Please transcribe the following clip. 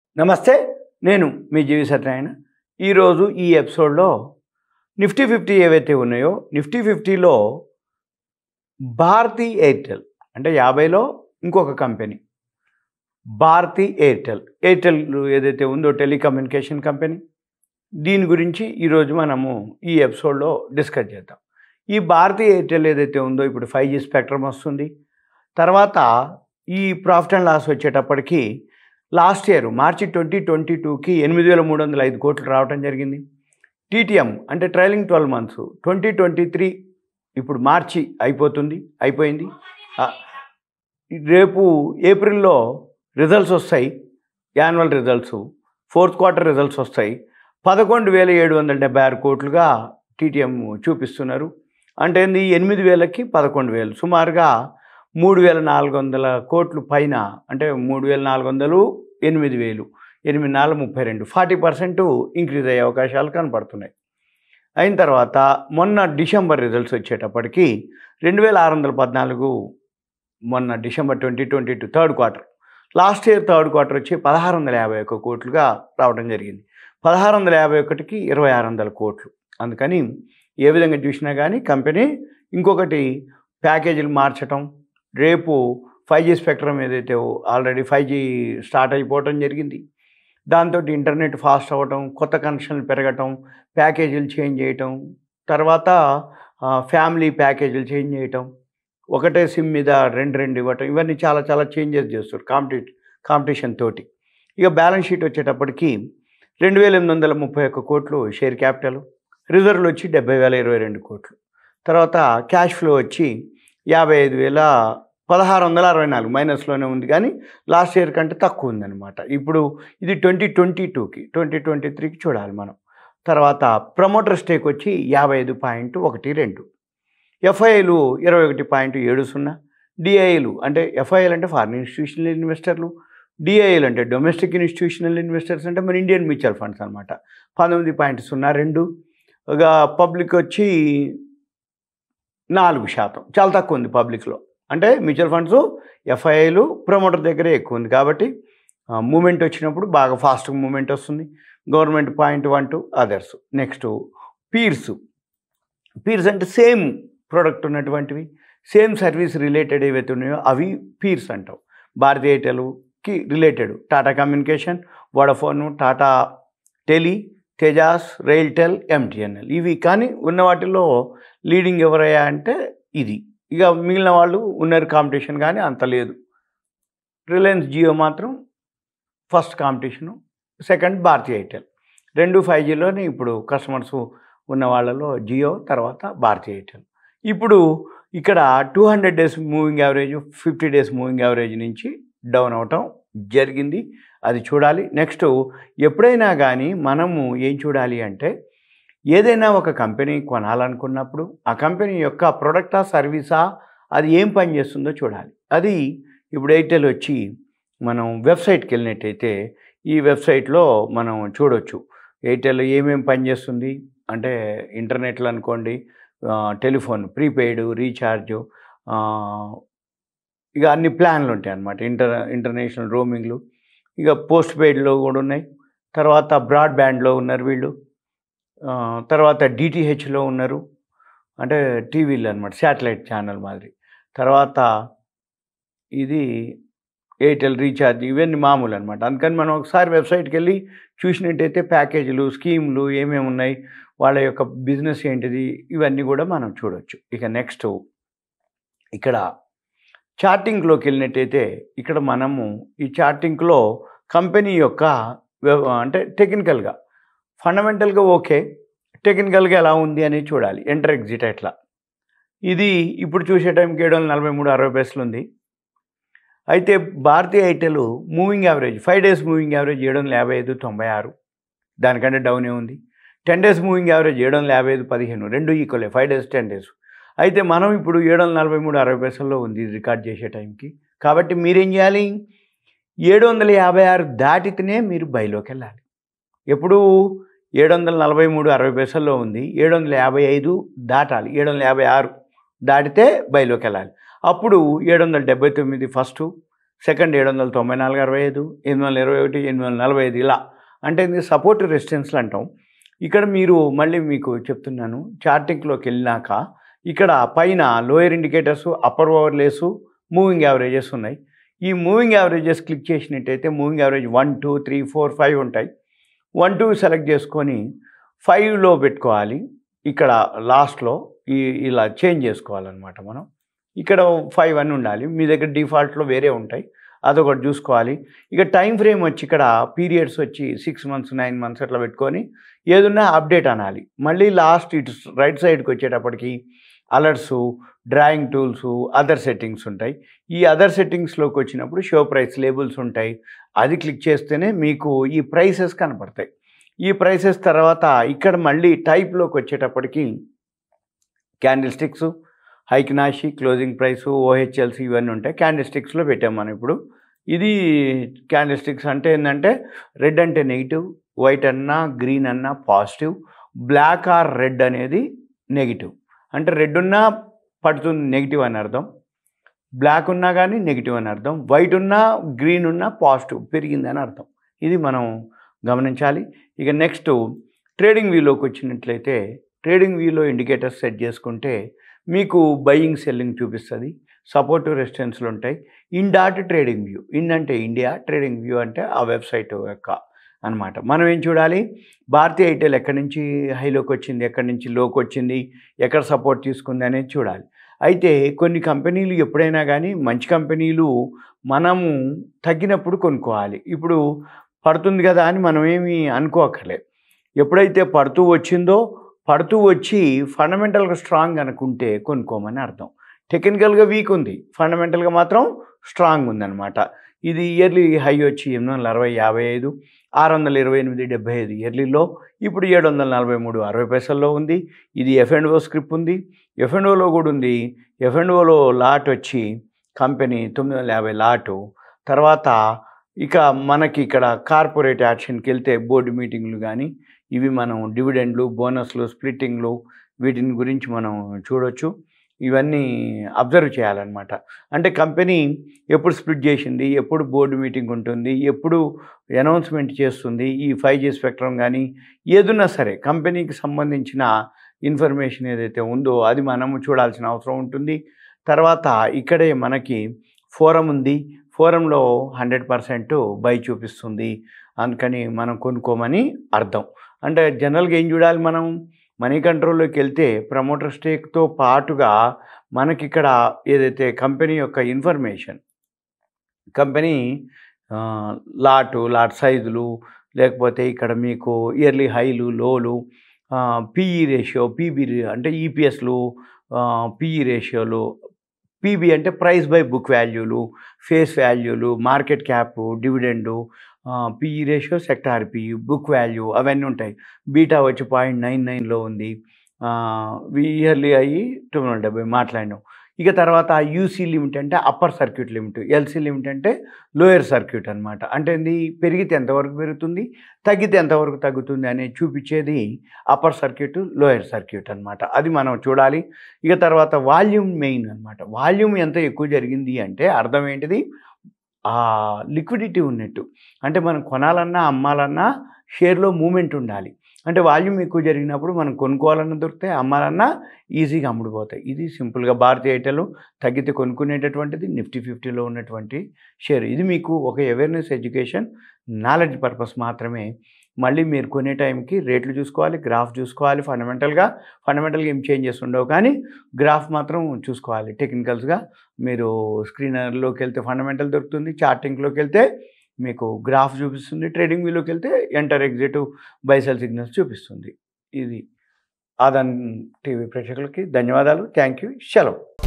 నమస్తే నేను మీ జీవి సత్యనారాయణ ఈరోజు ఈ ఎపిసోడ్లో నిఫ్టీ ఫిఫ్టీ ఏవైతే ఉన్నాయో నిఫ్టీ ఫిఫ్టీలో భారతీ ఎయిర్టెల్ అంటే యాభైలో ఇంకొక కంపెనీ భారతీ ఎయిర్టెల్ ఎయిర్టెల్ ఏదైతే ఉందో టెలికమ్యూనికేషన్ కంపెనీ దీని గురించి ఈరోజు మనము ఈ ఎపిసోడ్లో డిస్కస్ చేద్దాం ఈ భారతీ ఎయిర్టెల్ ఏదైతే ఉందో ఇప్పుడు ఫైవ్ జీ స్పెక్ట్రమ్ వస్తుంది తర్వాత ఈ ప్రాఫిట్ అండ్ లాస్ వచ్చేటప్పటికి last year March twenty twenty టూకి ఎనిమిది వేల మూడు వందల ఐదు కోట్లు రావడం జరిగింది టీటీఎం అంటే trailing twelve months twenty twenty three ఇప్పుడు మార్చి అయిపోతుంది అయిపోయింది ఆ, రేపు ఏప్రిల్లో రిజల్ట్స్ వస్తాయి annual results fourth quarter results వస్తాయి పదకొండు వేల ఏడు వందల డెబ్బై ఆరు కోట్లుగా టీటీఎం చూపిస్తున్నారు అంటే ఏంది ఎనిమిది వేలకి పదకొండు వేలు సుమారుగా మూడు వేల నాలుగు వందల కోట్లు పైన అంటే మూడు వేల నాలుగు వందలు ఎనిమిది వేలు ఎనిమిది నాలుగు ముప్పై రెండు ఫార్టీ పర్సెంట్ ఇంక్రీజ్ అయ్యే అవకాశాలు కనపడుతున్నాయి అయిన తర్వాత మొన్న డిసెంబర్ రిజల్ట్స్ వచ్చేటప్పటికి రెండు వేల ఆరు వందల పద్నాలుగు మొన్న December twenty twenty two third quarter last year third quarter వచ్చి పదహారు వందల యాభై ఒక్క కోట్లుగా రావడం జరిగింది పదహారు వందల యాభై ఒకటికి ఇరవై ఆరు వందల కోట్లు అందుకని ఏ విధంగా చూసినా కానీ కంపెనీ ఇంకొకటి ప్యాకేజీలు మార్చటం రేపు ఫైవ్ జీ స్పెక్ట్రమ్ ఏదైతే ఆల్రెడీ ఫైవ్ జీ స్టార్ట్ అయిపోవటం జరిగింది దాంతో ఇంటర్నెట్ ఫాస్ట్ అవ్వటం కొత్త కనెక్షన్లు పెరగటం ప్యాకేజీలు చేంజ్ చేయటం తర్వాత ఫ్యామిలీ ప్యాకేజీలు చేంజ్ చేయటం ఒకటే సిమ్ మీద రెండు రెండు ఇవ్వటం ఇవన్నీ చాలా చాలా చేంజెస్ చేస్తారు కాంపిటీ కాంపిటీషన్ తోటి ఇక బ్యాలెన్స్ షీట్ వచ్చేటప్పటికి రెండు వేల ఎనిమిది వందల ముప్పై ఒక్క కోట్లు షేర్ క్యాపిటల్ రిజర్వ్లు వచ్చి డెబ్బై వేల ఇరవై రెండు కోట్లు తర్వాత క్యాష్ ఫ్లో వచ్చి యాభై ఐదు వేల పదహారు వందల అరవై నాలుగు మైనస్లోనే ఉంది కానీ లాస్ట్ ఇయర్ కంటే తక్కువ ఉందన్నమాట ఇప్పుడు ఇది ట్వంటీ ట్వంటీ టూకి ట్వంటీ ట్వంటీ త్రీకి చూడాలి మనం తర్వాత ప్రమోటర్ స్టేక్ వచ్చి యాభై ఐదు పాయింట్ ఒకటి రెండు ఎఫ్ఐఐలు ఇరవై ఒకటి పాయింట్ ఏడు సున్నా డిఐలు అంటే ఎఫ్ఐఎల్ అంటే ఫారిన్ ఇన్స్టిట్యూషనల్ ఇన్వెస్టర్లు డిఐఎల్ అంటే డొమెస్టిక్ ఇన్స్టిట్యూషనల్ ఇన్వెస్టర్స్ అంటే మన ఇండియన్ మ్యూచువల్ ఫండ్స్ అనమాట పంతొమ్మిది పాయింట్ సున్నా రెండు ఇక పబ్లిక్ వచ్చి నాలుగు శాతం చాలా తక్కువ ఉంది పబ్లిక్లో అంటే మ్యూచువల్ ఫండ్స్ ఎఫ్ఐఐలు ప్రమోటర్ దగ్గరే ఎక్కువ ఉంది కాబట్టి మూమెంట్ వచ్చినప్పుడు బాగా ఫాస్ట్గా మూమెంట్ వస్తుంది government point one to others next peers peers అంటే సేమ్ ప్రోడక్ట్ ఉన్నటువంటివి సేమ్ సర్వీస్ రిలేటెడ్ ఏవైతే ఉన్నాయో అవి పీర్స్ అంటాం భారతీ ఎయిర్టెల్కి related Tata communication Vodafone Tata tele Tejas RailTel MTNL ఇవి కానీ ఉన్న వాటిలో లీడింగ్ ఎవరయ్యా అంటే ఇది ఇక మిగిలిన వాళ్ళు ఉన్నారు కాంపిటీషన్ కానీ అంత లేదు రిలయన్స్ జియో మాత్రం first competition second Bharti Airtel రెండు ఫైవ్ జీలోనే ఇప్పుడు కస్టమర్స్ ఉన్న వాళ్ళలో జియో తర్వాత భారతీ ఎయిర్టెల్ ఇప్పుడు ఇక్కడ two hundred days moving average fifty days moving average నుంచి డౌన్ అవటం జరిగింది అది చూడాలి నెక్స్ట్ ఎప్పుడైనా కానీ మనము ఏం చూడాలి అంటే ఏదైనా ఒక కంపెనీ కొనాలనుకున్నప్పుడు ఆ కంపెనీ యొక్క ప్రొడక్టా సర్వీసా అది ఏం పని చేస్తుందో చూడాలి అది ఇప్పుడు ఎయిర్టెల్ వచ్చి మనం వెబ్సైట్కి వెళ్ళినట్టయితే ఈ వెబ్సైట్లో మనం చూడొచ్చు ఎయిర్టెల్ ఏమేమి పని చేస్తుంది అంటే ఇంటర్నెట్లో అనుకోండి ఆ, టెలిఫోన్ ప్రీపెయిడ్ రీఛార్జ్ ఆ, ఇక అన్ని ప్లాన్లు ఉంటాయి అన్నమాట ఇంటర్ ఇంటర్నేషనల్ రోమింగ్లు ఇక పోస్ట్ పెయిడ్లో కూడా ఉన్నాయి తర్వాత బ్రాడ్బ్యాండ్లో ఉన్నారు వీళ్ళు ఆ, తర్వాత డిటిహెచ్లో ఉన్నారు అంటే టీవీలు అనమాట శాటిలైట్ ఛానల్ మాదిరి తర్వాత ఇది ఎయిర్టెల్ రీఛార్జ్ ఇవన్నీ మామూలు అనమాట అందుకని మనం ఒకసారి వెబ్సైట్కి వెళ్ళి చూసినట్టయితే ప్యాకేజీలు స్కీమ్లు ఏమేమి ఉన్నాయి వాళ్ళ యొక్క బిజినెస్ ఏంటిది ఇవన్నీ కూడా మనం చూడొచ్చు ఇక నెక్స్ట్ ఇక్కడ చార్టింగ్లోకి వెళ్ళినట్టయితే ఇక్కడ మనము ఈ చార్టింగ్లో కంపెనీ యొక్క వ్యవ- అంటే టెక్నికల్గా ఫండమెంటల్గా ఓకే టెక్నికల్గా ఎలా ఉంది అనేది చూడాలి ఎంటర్ ఎగ్జిట్ ఎట్లా ఇది ఇప్పుడు చూసే టైంకి ఏడు వందల నలభై మూడు అరవై పైసలు ఉంది అయితే Bharti Airtel moving average five days moving average ఏడు వందల యాభై ఐదు తొంభై ఆరు దానికంటే డౌనే ఉంది టెన్ డేస్ మూవింగ్ యావరేజ్ ఏడు వందల యాభై ఐదు పదిహేను రెండు ఈక్వలే ఫైవ్ డేస్ టెన్ డేస్ అయితే మనం ఇప్పుడు ఏడు వందల నలభై మూడు అరవై పైసల్లో ఉంది ఇది రికార్డ్ చేసే టైంకి కాబట్టి మీరేం చేయాలి ఏడు వందల యాభై ఆరు దాటితేనే మీరు బయలోకి వెళ్ళాలి ఎప్పుడు ఏడు వందల నలభై మూడు అరవై పైసల్లో ఉంది ఏడు వందల యాభై ఐదు దాటాలి ఏడు వందల యాభై ఆరు దాటితే బయలోకి వెళ్ళాలి అప్పుడు ఏడు వందల డెబ్బై తొమ్మిది ఫస్ట్ సెకండ్ ఏడు వందల తొంభై నాలుగు అరవై ఐదు ఎనిమిది వందల ఇరవై ఒకటి ఎనిమిది వందల నలభై ఐదు ఇలా అంటే ఇది సపోర్ట్ రెసిస్టెన్స్లు అంటాం ఇక్కడ మీరు మళ్ళీ మీకు చెప్తున్నాను చార్టింగ్లోకి వెళ్ళినాక ఇక్కడ పైన lower indicators upper overlays moving averages ఉన్నాయి ఈ మూవింగ్ యావరేజెస్ క్లిక్ చేసినట్టయితే moving average one two three four five ఉంటాయి వన్ టూ సెలెక్ట్ చేసుకొని ఫైవ్లో పెట్టుకోవాలి ఇక్కడ లాస్ట్లో ఈ ఇలా చేంజ్ చేసుకోవాలన్నమాట మనం ఇక్కడ ఫైవ్ అని ఉండాలి మీ దగ్గర డిఫాల్ట్లో వేరే ఉంటాయి అదొకటి చూసుకోవాలి ఇక టైం ఫ్రేమ్ వచ్చి ఇక్కడ పీరియడ్స్ వచ్చి సిక్స్ మంత్స్ నైన్ మంత్స్ అట్లా పెట్టుకొని ఏదున్నా అప్డేట్ అనాలి మళ్ళీ లాస్ట్ ఇటు రైట్ సైడ్కి వచ్చేటప్పటికి alerts drawing tools other settings ఉంటాయి ఈ అదర్ సెట్టింగ్స్లోకి వచ్చినప్పుడు షో ప్రైస్ లేబుల్స్ ఉంటాయి అది క్లిక్ చేస్తేనే మీకు ఈ ప్రైసెస్ కనపడతాయి ఈ ప్రైసెస్ తర్వాత ఇక్కడ మళ్ళీ టైప్లోకి వచ్చేటప్పటికి క్యాండిల్ స్టిక్స్ హైక్నాషి క్లోజింగ్ ప్రైస్ ఓహెచ్ఎల్సి ఇవన్నీ ఉంటాయి క్యాండిల్ స్టిక్స్లో పెట్టాం మనం ఇప్పుడు ఇది క్యాండిల్ స్టిక్స్ అంటే ఏంటంటే రెడ్ అంటే నెగిటివ్ వైట్ అన్నా గ్రీన్ అన్నా పాజిటివ్ బ్లాక్ ఆర్ రెడ్ అనేది నెగిటివ్ అంటే రెడ్ ఉన్నా పడుతుంది నెగిటివ్ అని అర్థం బ్లాక్ ఉన్నా కానీ నెగిటివ్ అని అర్థం వైట్ ఉన్నా గ్రీన్ ఉన్నా పాజిటివ్ పెరిగిందని అర్థం ఇది మనం గమనించాలి ఇక నెక్స్ట్ ట్రేడింగ్ వ్యూలోకి వచ్చినట్లయితే ట్రేడింగ్ వ్యూలో ఇండికేటర్స్ సెట్ చేసుకుంటే మీకు బయింగ్ సెల్లింగ్ చూపిస్తుంది సపోర్టివ్ రెసిస్టెన్స్లు ఉంటాయి in dot trading view in అంటే ఇండియా ట్రేడింగ్ వ్యూ అంటే ఆ వెబ్సైట్ యొక్క అనమాట మనం ఏం చూడాలి భారతీయ ఐటెల్ ఎక్కడి నుంచి హైలోకి వచ్చింది ఎక్కడి నుంచి లోకి వచ్చింది ఎక్కడ సపోర్ట్ తీసుకుంది అనేది చూడాలి అయితే కొన్ని కంపెనీలు ఎప్పుడైనా కానీ మంచి కంపెనీలు మనము తగ్గినప్పుడు కొనుక్కోవాలి ఇప్పుడు పడుతుంది కదా అని మనం ఏమి అనుకోకర్లేదు ఎప్పుడైతే పడుతూ వచ్చిందో పడుతూ వచ్చి ఫండమెంటల్గా స్ట్రాంగ్ అనుకుంటే కొనుక్కోమని అర్థం టెక్నికల్గా వీక్ ఉంది ఫండమెంటల్గా మాత్రం స్ట్రాంగ్ ఉందన్నమాట ఇది ఇయర్లీ హై వచ్చి ఎనిమిది వందల అరవై యాభై ఐదు ఆరు వందల ఇరవై ఎనిమిది డెబ్బై ఐదు ఇయర్లీలో ఇప్పుడు ఏడు వందల నలభై మూడు అరవై పైసల్లో ఉంది ఇది ఎఫ్ అండ్ ఓ స్క్రిప్ట్ ఉంది ఎఫ్ అండ్ ఓలో కూడా ఉంది ఎఫ్ అండ్ ఓలో లాట్ వచ్చి కంపెనీ తొమ్మిది వందల యాభై లాటు తర్వాత ఇక మనకి ఇక్కడ కార్పొరేట్ యాక్షన్కి వెళ్తే బోర్డు మీటింగ్లు కానీ ఇవి మనం డివిడెండ్లు బోనస్లు స్ప్లిట్టింగ్లు వీటిని గురించి మనం చూడొచ్చు ఇవన్నీ అబ్జర్వ్ చేయాలన్నమాట అంటే కంపెనీ ఎప్పుడు స్ప్లిట్ చేసింది ఎప్పుడు బోర్డు మీటింగ్ ఉంటుంది ఎప్పుడు అనౌన్స్మెంట్ చేస్తుంది ఈ ఫైవ్ జీ స్పెక్ట్రమ్ కానీ ఏదున్నా సరే కంపెనీకి సంబంధించిన ఇన్ఫర్మేషన్ ఏదైతే ఉందో అది మనము చూడాల్సిన అవసరం ఉంటుంది తర్వాత ఇక్కడే మనకి ఫోరం ఉంది ఫోరంలో హండ్రెడ్ పర్సెంట్ బై చూపిస్తుంది అందుకని మనం కొనుక్కోమని అర్థం అంటే జనరల్గా ఏం చూడాలి మనం మనీ కంట్రోల్లోకి వెళ్తే ప్రమోటర్ స్టేక్తో పాటుగా మనకి ఇక్కడ ఏదైతే కంపెనీ యొక్క ఇన్ఫర్మేషన్ కంపెనీ ఆ, లాటు లాట్ సైజులు లేకపోతే ఇక్కడ మీకు ఇయర్లీ హైలు లోలు పిఈ రేషియో పీబీ అంటే ఈపీఎస్లు పిఈ రేషియోలు పీబీ అంటే ప్రైస్ బై బుక్ వాల్యూలు ఫేస్ వాల్యూలు market cap dividend PE ratio sector PE book value అవన్నీ ఉంటాయి బీటా వచ్చి పాయింట్ నైన్ నైన్లో ఉంది ఇయర్లీ అయ్యి తొమ్మిది వందల డెబ్బై మాట్లాడినాం ఇక తర్వాత యూసీ లిమిట్ అంటే upper circuit limit LC limit అంటే లోయర్ సర్క్యూట్ అనమాట అంటే ఇది పెరిగితే ఎంతవరకు పెరుగుతుంది తగ్గితే ఎంతవరకు తగ్గుతుంది అనేది చూపించేది అప్పర్ సర్క్యూట్ లోయర్ సర్క్యూట్ అనమాట అది మనం చూడాలి ఇక తర్వాత వాల్యూమ్ మెయిన్ అనమాట వాల్యూమ్ ఎంత ఎక్కువ జరిగింది అంటే అర్థం ఏంటిది ఆ లిక్విడిటీ ఉన్నట్టు అంటే మనం కొనాలన్నా అమ్మాలన్నా షేర్లో మూమెంట్ ఉండాలి అంటే వాల్యూమ్ ఎక్కువ జరిగినప్పుడు మనం కొనుక్కోవాలన్నా దొరుకుతాయి అమ్మాలన్నా ఈజీగా అమ్ముడుపోతాయి ఇది సింపుల్గా భారతీయ ఐటెలు తగ్గితే కొనుక్కునేటటువంటిది నిఫ్టీ ఫిఫ్టీలో ఉన్నటువంటి షేర్ ఇది మీకు ఒక అవేర్నెస్ ఎడ్యుకేషన్ నాలెడ్జ్ పర్పస్ మాత్రమే మళ్ళీ మీరు కొనే టైంకి రేట్లు చూసుకోవాలి గ్రాఫ్ చూసుకోవాలి ఫండమెంటల్గా ఫండమెంటల్గా ఏం చేంజెస్ ఉండవు కానీ గ్రాఫ్ మాత్రం చూసుకోవాలి టెక్నికల్స్గా మీరు స్క్రీనర్లోకి వెళ్తే ఫండమెంటల్ దొరుకుతుంది చార్టింగ్లోకి వెళ్తే మీకు గ్రాఫ్ చూపిస్తుంది ట్రేడింగ్ వ్యూలోకి వెళ్తే ఎంటర్ ఎగ్జిట్ బైసెల్ సిగ్నల్స్ చూపిస్తుంది ఇది ఆదాన్ టీవీ ప్రేక్షకులకి ధన్యవాదాలు థ్యాంక్ యూ సెలవు